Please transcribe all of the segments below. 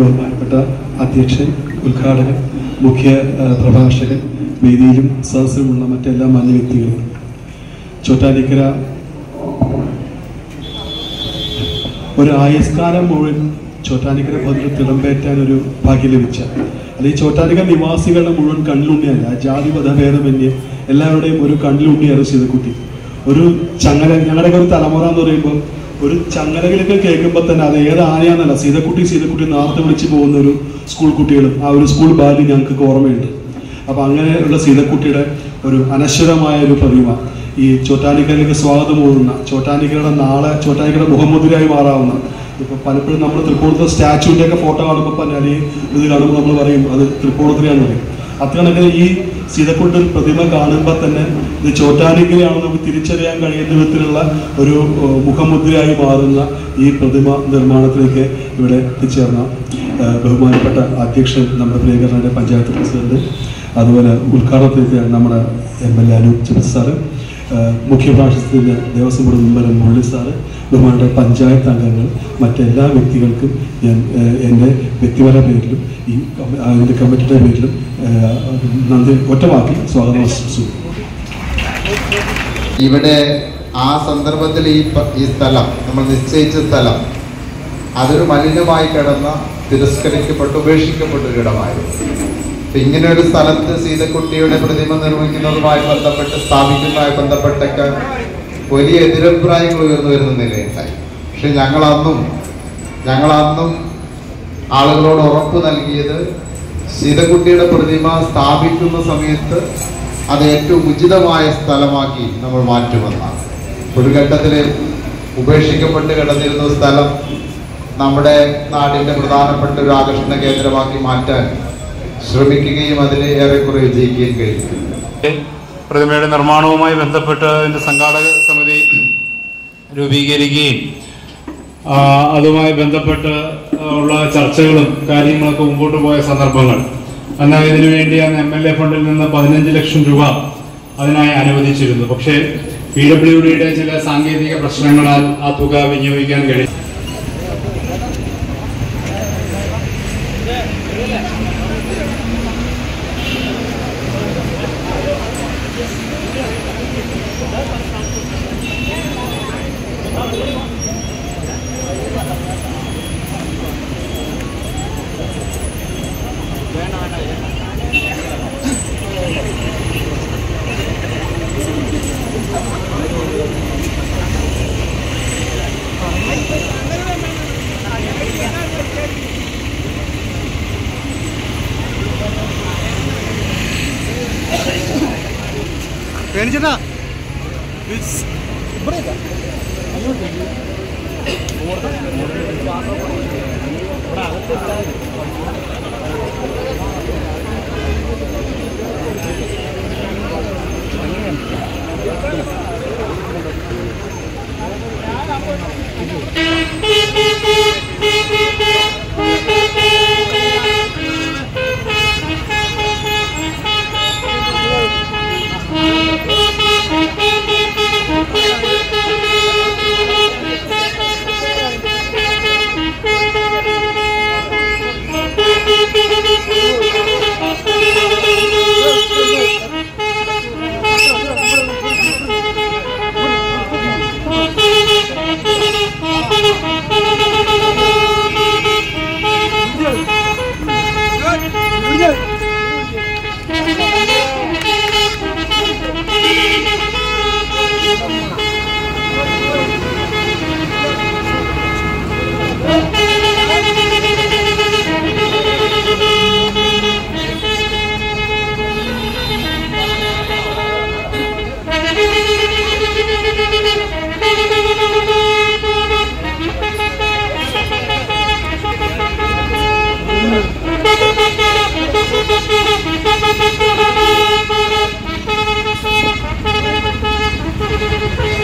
ബഹുമാനപ്പെട്ട അധ്യക്ഷൻ ഉദ്ഘാടകൻ മുഖ്യ ആ, പ്രഭാഷകൻ വേദിയിലും സദസ്സിലുമുള്ള മറ്റെല്ലാ മാന്യ വ്യക്തികളും ചോറ്റാനിക്കര ഒരു ആയുസ്കാലം മുഴുവൻ ചോറ്റാനിക്കര ഭദ്ര തിടമ്പേറ്റാൻ ഒരു ഭാഗ്യം ലഭിച്ച അല്ലെങ്കിൽ ചോറ്റാനിക്കര നിവാസികളുടെ മുഴുവൻ കണ്ണിലുണ്ണിയല്ല ജാതി മതഭേദമന്യേ എല്ലാവരുടെയും ഒരു കണ്ണിലുണ്ണിയാണ് സീതക്കുട്ടി ഒരു ചങ്ങല ഞങ്ങളുടെയൊക്കെ ഒരു തലമുറ എന്ന് പറയുമ്പോൾ ഒരു ചങ്ങലകളൊക്കെ കേൾക്കുമ്പോൾ തന്നെ അത് ഏത് ആനയാന്നല്ല സീതക്കുട്ടി സീതക്കുട്ടി നേർത്ത് വിളിച്ച് പോകുന്ന ഒരു സ്കൂൾ കുട്ടികളും ആ ഒരു സ്കൂൾ ബാല്യം ഞങ്ങൾക്ക് ഓർമ്മയുണ്ട് അപ്പൊ അങ്ങനെയുള്ള സീതക്കുട്ടിയുടെ ഒരു അനശ്വരമായ ഒരു പ്രതിമ ഈ ചോറ്റാനിക്കരയിലേക്ക് സ്വാഗതം ഓടുന്ന ചോറ്റാനിക്കരയുടെ നാളെ ചോറ്റാനിക്കരയുടെ മുഖമുദ്രയായി മാറാവുന്ന ഇപ്പൊ പലപ്പോഴും നമ്മൾ തൃപ്പൂണിത്തുറ സ്റ്റാച്ചുവിന്റെ ഒക്കെ ഫോട്ടോ കാണുമ്പോൾ തന്നെ അല്ലെങ്കിൽ ഇത് കാണുമ്പോൾ നമ്മൾ പറയും അത് തൃപ്പൂണിത്തുറയാന്ന് പറയും അത്രകണക്കിന് ഈ സീതക്കുട്ടി പ്രതിമ കാണുമ്പോൾ തന്നെ ഇത് ചോറ്റാനിക്കരയാണെന്ന് നമുക്ക് തിരിച്ചറിയാൻ കഴിയുന്ന വിധത്തിലുള്ള ഒരു ഏഹ്, മുഖമുദ്രയായി മാറുന്ന ഈ പ്രതിമ നിർമ്മാണത്തിലേക്ക് ഇവിടെ എത്തിച്ചേർന്ന ഏഹ്, ബഹുമാനപ്പെട്ട അധ്യക്ഷൻ നമ്മുടെ പ്രിയങ്കരനായ പഞ്ചായത്ത് പ്രസിഡന്റ് അതുപോലെ ഉദ്ഘാടനത്തിലേക്ക് നമ്മുടെ എം എൽ എ അനൂപ് ചിബസ് സാറ് ഏഹ്, മുഖ്യപ്രാശസ്ത്യത്തിൻ്റെ Devaswom board member Murali sir ബഹുമാനപ്പെട്ട പഞ്ചായത്ത് അംഗങ്ങൾ മറ്റെല്ലാ വ്യക്തികൾക്കും ഞാൻ ഏഹ്, എൻ്റെ വ്യക്തിപര പേരിലും ഈ കമ്മ- അതിൻ്റെ കമ്മിറ്റിയുടെ പേരിലും ഏഹ്, നന്ദി ഒറ്റവാക്കി സ്വാഗതം ആശംസിക്കുന്നു ഇവിടെ ആ സന്ദർഭത്തിൽ ഈ പ- ഈ സ്ഥലം നമ്മൾ നിശ്ചയിച്ച സ്ഥലം അതൊരു മലിനമായി കിടന്ന തിരസ്കരിക്കപ്പെട്ട ഉപേക്ഷിക്കപ്പെട്ട ഒരു ഇടമായിരുന്നു അപ്പൊ ഇങ്ങനെ ഒരു സ്ഥലത്ത് സീതക്കുട്ടിയുടെ പ്രതിമ നിർമ്മിക്കുന്നതുമായി ബന്ധപ്പെട്ട് സ്ഥാപിക്കുന്നതുമായി ബന്ധപ്പെട്ടൊക്കെ വലിയ എതിരഭിപ്രായങ്ങൾ ഉയർന്നു വരുന്ന നിലയുണ്ടായി പക്ഷെ ഞങ്ങൾ അന്നും ഞങ്ങൾ അന്നും ആളുകളോട് ഉറപ്പ് നൽകിയത് സീതക്കുട്ടിയുടെ പ്രതിമ സ്ഥാപിക്കുന്ന സമയത്ത് അത് ഏറ്റവും ഉചിതമായ സ്ഥലമാക്കി നമ്മൾ മാറ്റുമെന്നാണ് ഒരു ഘട്ടത്തിൽ ഉപേക്ഷിക്കപ്പെട്ട് കിടന്നിരുന്ന സ്ഥലം നമ്മുടെ നാടിൻ്റെ പ്രധാനപ്പെട്ട ഒരു ആകർഷണ കേന്ദ്രമാക്കി മാറ്റാൻ ശ്രമിക്കുകയും അതിൽ ഏറെക്കുറെ വിജയിക്കുകയും കഴിഞ്ഞു പ്രതിമയുടെ നിർമ്മാണവുമായി ബന്ധപ്പെട്ട് അതിൻ്റെ സംഘാടക സമിതി രൂപീകരിക്കുകയും ആ, അതുമായി ബന്ധപ്പെട്ട് ഉള്ള ചർച്ചകളും കാര്യങ്ങളൊക്കെ മുമ്പോട്ട് പോയ സന്ദർഭങ്ങൾ എന്നാൽ ഇതിനു വേണ്ടി അന്ന് എം എൽ എ ഫണ്ടിൽ നിന്ന് പതിനഞ്ച് ലക്ഷം രൂപ അതിനായി അനുവദിച്ചിരുന്നു പക്ഷേ പി ഡബ്ല്യു ഡിയുടെ ചില സാങ്കേതിക പ്രശ്നങ്ങളാൽ ആ തുക വിനിയോഗിക്കാൻ കഴിയും Thank you.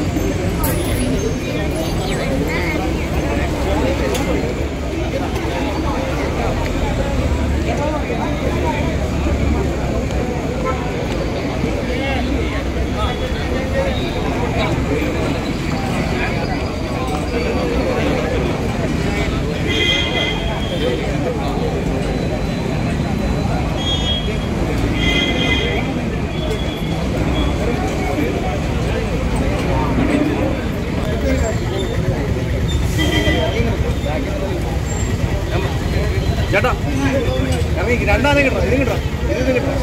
ചേട്ടാ ഇറങ്ങി രണ്ടാമത് കിട്ടോ ഇത് കിട്ടോ ഇത് കിട്ടോ